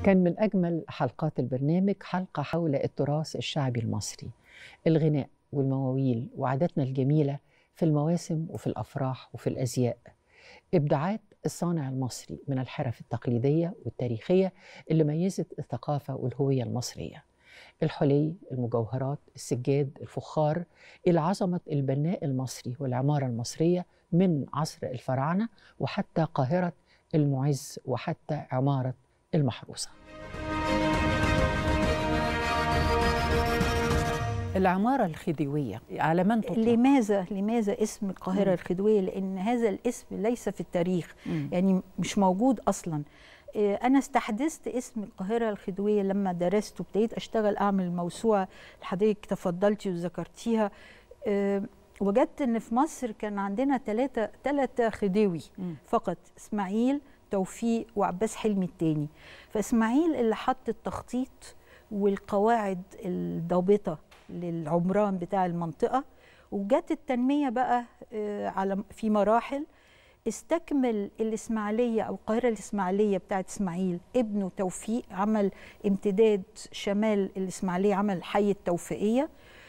كان من أجمل حلقات البرنامج حلقة حول التراث الشعبي المصري الغناء والمواويل وعاداتنا الجميلة في المواسم وفي الأفراح وفي الأزياء إبداعات الصانع المصري من الحرف التقليدية والتاريخية اللي ميزت الثقافة والهوية المصرية الحلي المجوهرات السجاد الفخار إلى عظمة البناء المصري والعمارة المصرية من عصر الفراعنة وحتى قاهرة المعز وحتى عمارة المحروسة العمارة الخديوية على من تطلق؟ لماذا لماذا اسم القاهرة الخديوية لأن هذا الاسم ليس في التاريخ مم. يعني مش موجود أصلا آه، أنا استحدثت اسم القاهرة الخديوية لما درست وابتديت أشتغل أعمل موسوعة اللي حضرتك تفضلتي وذكرتيها آه، وجدت إن في مصر كان عندنا ثلاثة ثلاثة خديوي مم. فقط إسماعيل توفيق وعباس حلمي التاني فإسماعيل اللي حط التخطيط والقواعد الضابطة للعمران بتاع المنطقة وجت التنمية بقى آه، على في مراحل استكمل الإسماعيلية أو القاهرة الإسماعيلية بتاعت إسماعيل ابنه توفيق عمل امتداد شمال الإسماعيلية عمل حي التوفيقية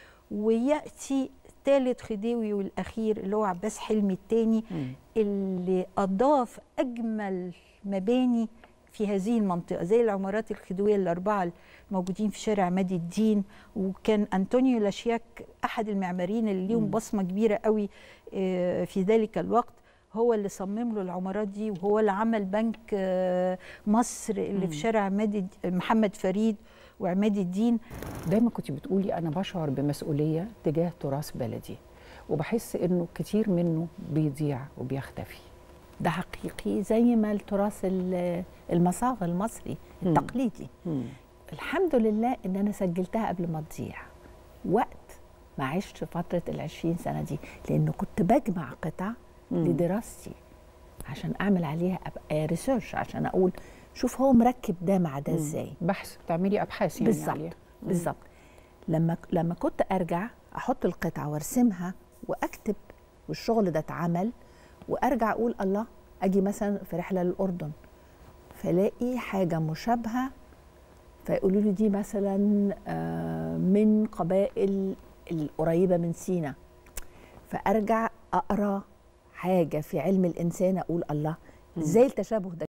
ويأتي ثالث خديوي والأخير اللي هو عباس حلمي الثاني مم. اللي أضاف أجمل مباني في هذه المنطقة زي العمارات الخديوية الأربعة الموجودين في شارع عماد الدين وكان أنطونيو لاشياك أحد المعماريين اللي ليهم مم. بصمة كبيرة قوي آه، في ذلك الوقت هو اللي صمم له العمارات دي وهو اللي عمل بنك آه، مصر اللي مم. في شارع عماد الد- محمد فريد وعماد الدين دايما كنت بتقولي أنا بشعر بمسؤولية تجاه تراث بلدي وبحس إنه كتير منه بيضيع وبيختفي ده حقيقي زي ما التراث ال- المصاغ المصري مم. التقليدي الحمد لله ان انا سجلتها قبل ما تضيع وقت ما عشت فترة العشرين سنة دي لأنه كنت بجمع قطع مم. لدراستي عشان أعمل عليها أبقى ريسيرش عشان أقول شوف هو مركب ده مع ده إزاي بحث بتعملي أبحاث يعني بالظبط عليها. مم. بالظبط لما لما كنت ارجع احط القطعه وارسمها واكتب والشغل ده اتعمل وارجع اقول الله اجي مثلا في رحله للاردن فلاقي حاجه مشابهه فيقولوا لي دي مثلا آه، من قبائل القريبه من سينا فارجع اقرا حاجه في علم الانسان اقول الله ازاي التشابه ده